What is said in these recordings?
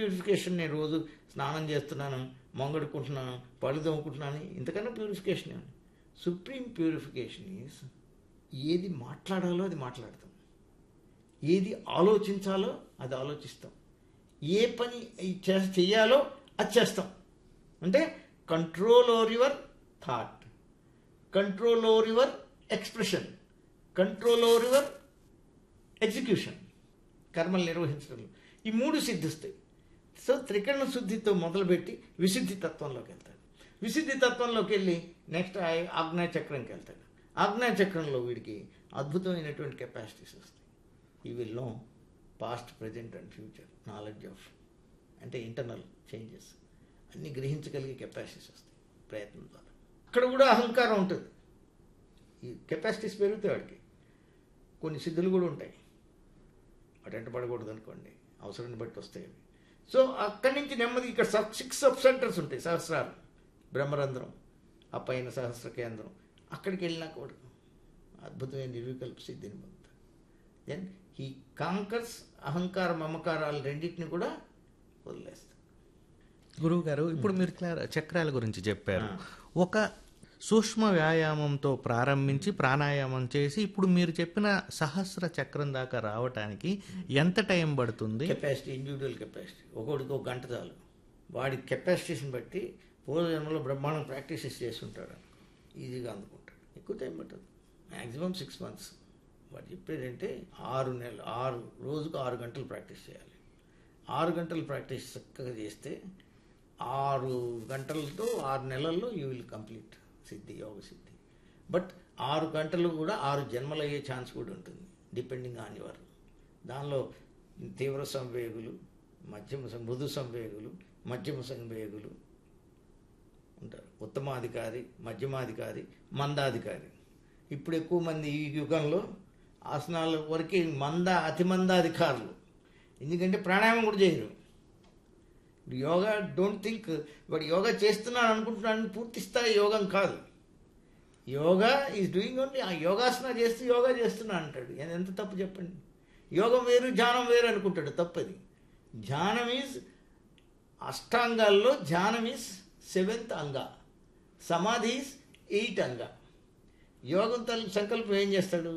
purification నేను రోజు స్నానం చేస్తున్నాను మొంగడుకుంటున్నాను పళ్ళు తోముకుంటున్నాను ఇంతకన్నా ప్యూరిఫికేషన్ ఏమి సుప్రీం ప్యూరిఫికేషన్ ఈజ్ ఏది మాట్లాడాలో అది మాట్లాడతాం ఏది ఆలోచించాలో అది ఆలోచిస్తాం ఏ పని చే- చెయ్యాలో అది చేస్తాం అంటే control over your thought control over your expression control over your execution కర్మలు నిర్వహించడంలో ఈ మూడు సిద్ధిస్తాయి సో త్రికరణ శుద్ధితో మొదలుపెట్టి విశుద్ధి తత్వంలోకి వెళ్తాడు విశుద్ధి తత్వంలోకి వెళ్ళి నెక్స్ట్ ఆగ్నేయ చక్రంకి వెళ్తాడు ఆగ్నేయ చక్రంలో వీడికి అద్భుతమైనటువంటి కెపాసిటీస్ వస్తాయి ఈ will know past present and future knowledge of అంటే ఇంటర్నల్ చేంజెస్ అన్ని గ్రహించగలిగే కెపాసిటీస్ వస్తాయి ప్రయత్నం ద్వారా అక్కడ కూడా అహంకారం ఉంటుంది ఈ కెపాసిటీస్ పెరుగుతాయి వాడికి కొన్ని సిద్ధులు కూడా ఉంటాయి వాటి వెంట పడకూడదు అనుకోండి అవసరాన్ని బట్టి వస్తాయి అవి సో అక్కడి నుంచి నెమ్మది ఇక్కడ సబ్ సిక్స్ సబ్ సెంటర్స్ ఉంటాయి సహస్రాలు బ్రహ్మరంధ్రం ఆ పైన సహస్ర కేంద్రం అక్కడికి వెళ్ళినా కూడా అద్భుతమైన నిర్వికల్ప సిద్ధిని పొందుతాడు దెన్ ఈ కాంకర్స్ అహంకార మమకారాలు రెండింటిని కూడా వదిలేస్తాడు గురువు గారు ఇప్పుడు మీరు క్లా- చక్రాల గురించి చెప్పారు ఒక సూక్ష్మ వ్యాయామంతో ప్రారంభించి ప్రాణాయామం చేసి ఇప్పుడు మీరు చెప్పిన సహస్ర చక్రం దాకా రావటానికి ఎంత టైం పడుతుంది కెపాసిటీ ఇండివిజువల్ కెపాసిటీ ఒకడికి ఒక గంట చాలు వాడి కెపాసిటీస్ని బట్టి పూర్వజన్మలో బ్రహ్మాండం ప్రాక్టీసెస్ చేస్తుంటాడు ఈజీగా అందుకుంటాడు ఎక్కువ టైం పట్టదు మ్యాక్సిమం సిక్స్ మంత్స్ వాడు చెప్పేదంటే ఆరు నెలలు ఆరు రోజుకు ఆరు గంటలు ప్రాక్టీస్ చేయాలి ఆరు గంటలు ప్రాక్టీస్ చక్కగా చేస్తే ఆరు గంటలతో ఆరు నెలల్లో యూ విల్ కంప్లీట్ సిద్ధి యోగ సిద్ధి బట్ ఆరు గంటలు కూడా ఆరు జన్మలు అయ్యే ఛాన్స్ కూడా ఉంటుంది డిపెండింగ్ ఆన్ యువర్ దానిలో తీవ్ర సంవేగులు మధ్యమ సం- మృదు సంవేగులు మధ్యమ సంవేగులు ఉంటారు ఉత్తమాధికారి మధ్యమాధికారి మందాధికారి ఇప్పుడు ఎక్కువ మంది ఈ యుగంలో ఆసనాల వరకు మంద అతి మందాధికారులు ఎందుకంటే ప్రాణాయామం కూడా చేయరు ఇప్పుడు యోగా డోంట్ థింక్ వాడు యోగా చేస్తున్నాను అనుకుంటున్నాను పూర్తి స్థాయి యోగం కాదు యోగా ఈజ్ డూయింగ్ ఓన్లీ ఆ యోగాసన చేస్తూ యోగా చేస్తున్నా అంటాడు అది ఎంత తప్పు చెప్పండి యోగం వేరు ధ్యానం వేరు అనుకుంటాడు తప్పది ధ్యానం ఈజ్ అష్టాంగాల్లో ధ్యానం ఈజ్ సెవెంత్ అంగ సమాధి ఈజ్ ఎయిట్ అంగ యోగం తల సంకల్పం ఏం చేస్తాడు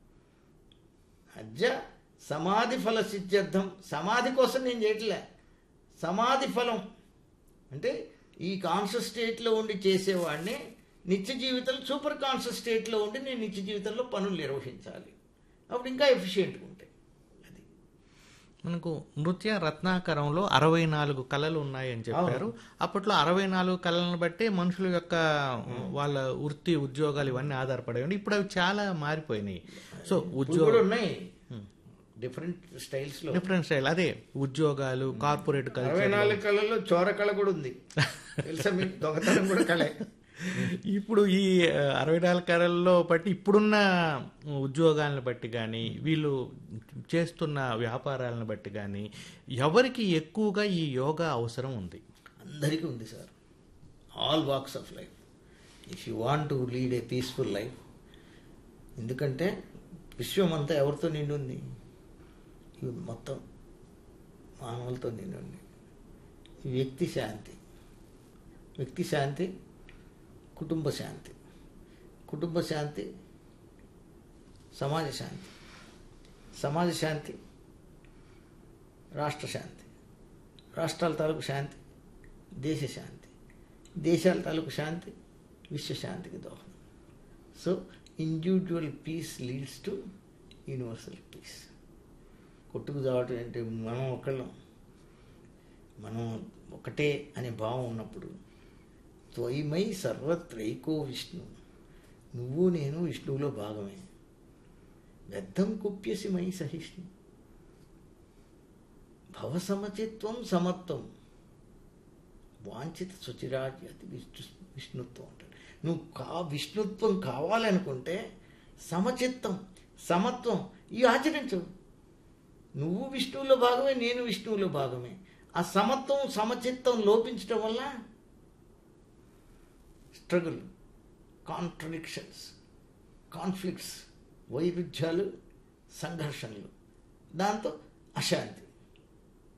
అజ్జ సమాధి ఫల సిద్ధ్యర్థం సమాధి కోసం నేను చేయట్లే సమాధి ఫలం అంటే ఈ కాన్షియస్ స్టేట్లో ఉండి చేసేవాడిని నిత్య జీవితంలో సూపర్ కాన్షియస్ స్టేట్లో ఉండి నేను నిత్య జీవితంలో పనులు నిర్వహించాలి అప్పుడు ఇంకా ఎఫిషియెంట్గా ఉంటాయి అది మనకు నృత్య రత్నాకరంలో అరవై నాలుగు కళలు ఉన్నాయని చెప్పారు అప్పట్లో అరవై నాలుగు కళలను బట్టి మనుషుల యొక్క వాళ్ళ వృత్తి ఉద్యోగాలు ఇవన్నీ ఆధారపడి ఉండి ఇప్పుడు అవి చాలా మారిపోయినాయి సో ఇప్పుడు ఉద్యోగ కూడా ఉన్నాయి డిఫరెంట్ స్టైల్స్లో డిఫరెంట్ స్టైల్ అదే ఉద్యోగాలు కార్పొరేట్ అరవై కల్చర్ నాలుగు కళల్లో చోర కళ కూడా ఉంది తెలుసా మీకు దొంగతనం కూడా కళే ఇప్పుడు ఈ ఆ, అరవై నాలుగు కళల్లో బట్టి ఇప్పుడున్న ఉద్యోగాలను బట్టి కానీ వీళ్ళు చేస్తున్న వ్యాపారాలను బట్టి కానీ ఎవరికి ఎక్కువగా ఈ యోగా అవసరం ఉంది అందరికీ ఉంది sir all walks of life if you want to lead a peaceful life ఎందుకంటే విశ్వం అంతా ఎవరితో నిండి ఉంది ఈ మొత్తం మానవులతో నిండి ఉంది ఈ వ్యక్తి శాంతి వ్యక్తి శాంతి కుటుంబ శాంతి కుటుంబ శాంతి సమాజ శాంతి సమాజ శాంతి రాష్ట్ర శాంతి రాష్ట్రాల తాలూకు శాంతి దేశ శాంతి దేశాల తాలూకు శాంతి విశ్వశాంతికి దోహదం so individual peace leads to universal peace కొట్టుకు చావటం అంటే మనం ఒకళ్ళం మనం ఒకటే అనే భావం ఉన్నప్పుడు త్వయిమై సర్వత్రైకో విష్ణు నువ్వు నేను విష్ణువులో భాగమే వ్యర్థం కుప్యసి మై సహిష్ణు భవసమచిత్వం సమత్వం వాంఛిత శుచిరాజ్యతి విష్ణు విష్ణుత్వం అంటాడు నువ్వు కా విష్ణుత్వం కావాలనుకుంటే సమచిత్తం సమత్వం ఇవి ఆచరించు నువ్వు విష్ణువులో భాగమే నేను విష్ణువులో భాగమే ఆ సమత్వం సమచిత్తం లోపించడం వల్ల స్ట్రగుల్ కాంట్రడిక్షన్స్ కాన్ఫ్లిక్ట్స్ వైరుధ్యాలు సంఘర్షణలు దాంతో అశాంతి